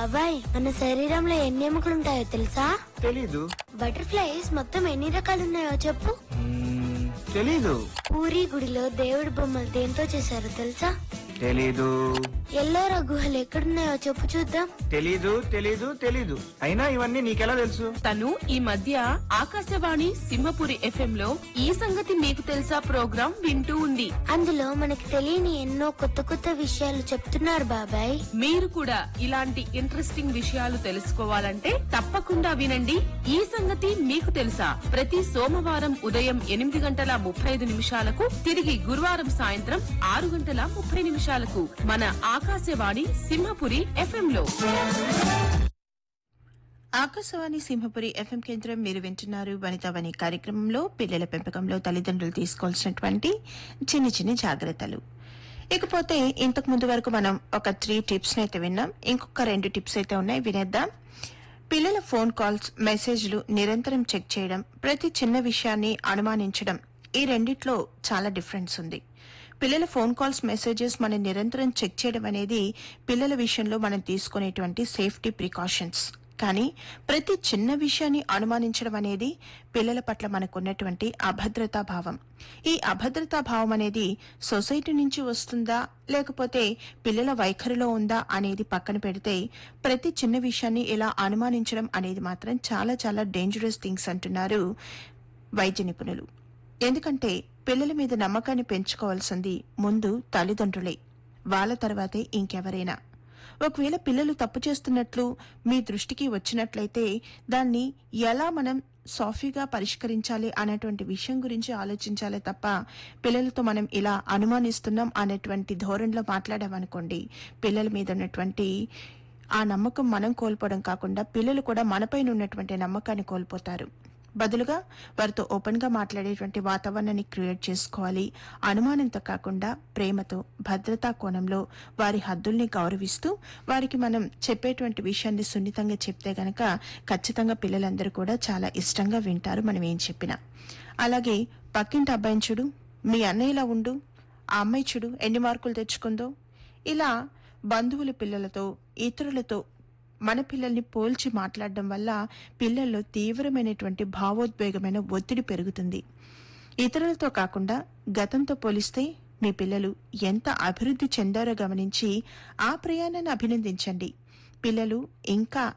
బాబాయ్ మన శరీరంలో ఎన్ని ఎముకలు ఉంటాయో తెలుసా తెలీదు బటర్ఫ్లైస్ మొత్తం ఎన్ని రకాలు ఉన్నాయో చెప్పు మ్మ్, తెలీదు పూరి గుడిలో దేవుడి బొమ్మలు దేంతో చేశారో తెలుసా తెలీదు ఎల్లోరా గుహలు ఎక్కడున్నాయో చెప్పు చూద్దాం తెలీదు తెలీదు తెలీదు అయినా ఇవన్నీ నీకెలా తెలుసు తను ఈ మధ్య ఆకాశవాణి సింహపురి ఎఫ్ఎం లో ఈ సంగతి మీకు తెలుసా ప్రోగ్రాం వింటూ ఉంది అందులో మనకి తెలియని ఎన్నో కొత్త కొత్త విషయాలు చెప్తున్నారు బాబాయ్ మీరు కూడా ఇలాంటి ఇంట్రెస్టింగ్ విషయాలు తెలుసుకోవాలంటే తప్పకుండా వినండి ఈ సంగతి మీకు తెలుసా ప్రతి సోమవారం ఉదయం ఎనిమిది గంటల ముప్పై ఐదు నిమిషాలకు తిరిగి గురువారం సాయంత్రం ఆరు గంటల ముప్పై నిమిషాలకు మన ఆకాశవాణి సింహపురి ఎఫ్ఎం లో ఆకాశవాణి సింహపురి ఎఫ్ఎం కేంద్రం మీరు వింటున్నారు వనితావని కార్యక్రమంలో పిల్లల పెంపకంలో తల్లిదండ్రులు తీసుకోవాల్సినటువంటి చిన్న చిన్న జాగ్రత్తలు ఇకపోతే ఇంతకు ముందు వరకు మనం ఒక త్రీ టిప్స్ అయితే విన్నాం ఇంకొక రెండు టిప్స్ అయితే ఉన్నాయి వినేద్దాం పిల్లల ఫోన్ కాల్స్ మెసేజ్లు నిరంతరం చెక్ చేయడం ప్రతి చిన్న విషయాన్ని అనుమానించడం ఈ రెండిట్లో చాలా డిఫరెన్స్ ఉంది పిల్లల ఫోన్ కాల్స్ మెసేజెస్ మనం నిరంతరం చెక్ చేయడం అనేది పిల్లల విషయంలో మనం తీసుకునేటువంటి సేఫ్టీ ప్రికాషన్స్ కానీ ప్రతి చిన్న విషయాన్ని అనుమానించడం అనేది పిల్లల పట్ల మనకున్నటువంటి అభద్రతా భావం ఈ అభద్రతా భావం అనేది సొసైటీ నుంచి వస్తుందా లేకపోతే పిల్లల వైఖరిలో ఉందా అనేది పక్కన పెడితే ప్రతి చిన్న విషయాన్ని ఇలా అనుమానించడం అనేది మాత్రం చాలా చాలా డేంజరస్ థింగ్స్ అంటున్నారు వైద్య నిపుణులు ఎందుకంటే పిల్లల మీద నమ్మకాన్ని పెంచుకోవాల్సింది ముందు తల్లిదండ్రులే వాళ్ళ తర్వాతే ఇంకెవరైనా ఒకవేళ పిల్లలు తప్పు చేస్తున్నట్లు మీ దృష్టికి వచ్చినట్లయితే దాన్ని ఎలా మనం సాఫీగా పరిష్కరించాలి అనేటువంటి విషయం గురించి ఆలోచించాలే తప్ప పిల్లలతో మనం ఇలా అనుమానిస్తున్నాం అనేటువంటి ధోరణిలో మాట్లాడామనుకోండి పిల్లల మీద ఉన్నటువంటి ఆ నమ్మకం మనం కోల్పోవడం కాకుండా పిల్లలు కూడా మనపైన ఉన్నటువంటి నమ్మకాన్ని కోల్పోతారు బదులుగా వారితో ఓపెన్ గా మాట్లాడేటువంటి వాతావరణాన్ని క్రియేట్ చేసుకోవాలి అనుమానంతో కాకుండా ప్రేమతో భద్రతా కోణంలో వారి హద్దుల్ని గౌరవిస్తూ వారికి మనం చెప్పేటువంటి విషయాన్ని సున్నితంగా చెప్తే గనక ఖచ్చితంగా పిల్లలందరూ కూడా చాలా ఇష్టంగా వింటారు మనం ఏం చెప్పినా అలాగే పక్కింటి అబ్బాయిని చూడు మీ అన్నయ్యలా ఉండు ఆ అమ్మాయి చూడు ఎన్ని మార్కులు తెచ్చుకుందో ఇలా బంధువుల పిల్లలతో ఇతరులతో మన పిల్లల్ని పోల్చి మాట్లాడడం వల్ల పిల్లల్లో తీవ్రమైనటువంటి భావోద్వేగమైన ఒత్తిడి పెరుగుతుంది ఇతరులతో కాకుండా గతంతో పోలిస్తే మీ పిల్లలు ఎంత అభివృద్ధి చెందారో గమనించి ఆ ప్రయాణాన్ని అభినందించండి పిల్లలు ఇంకా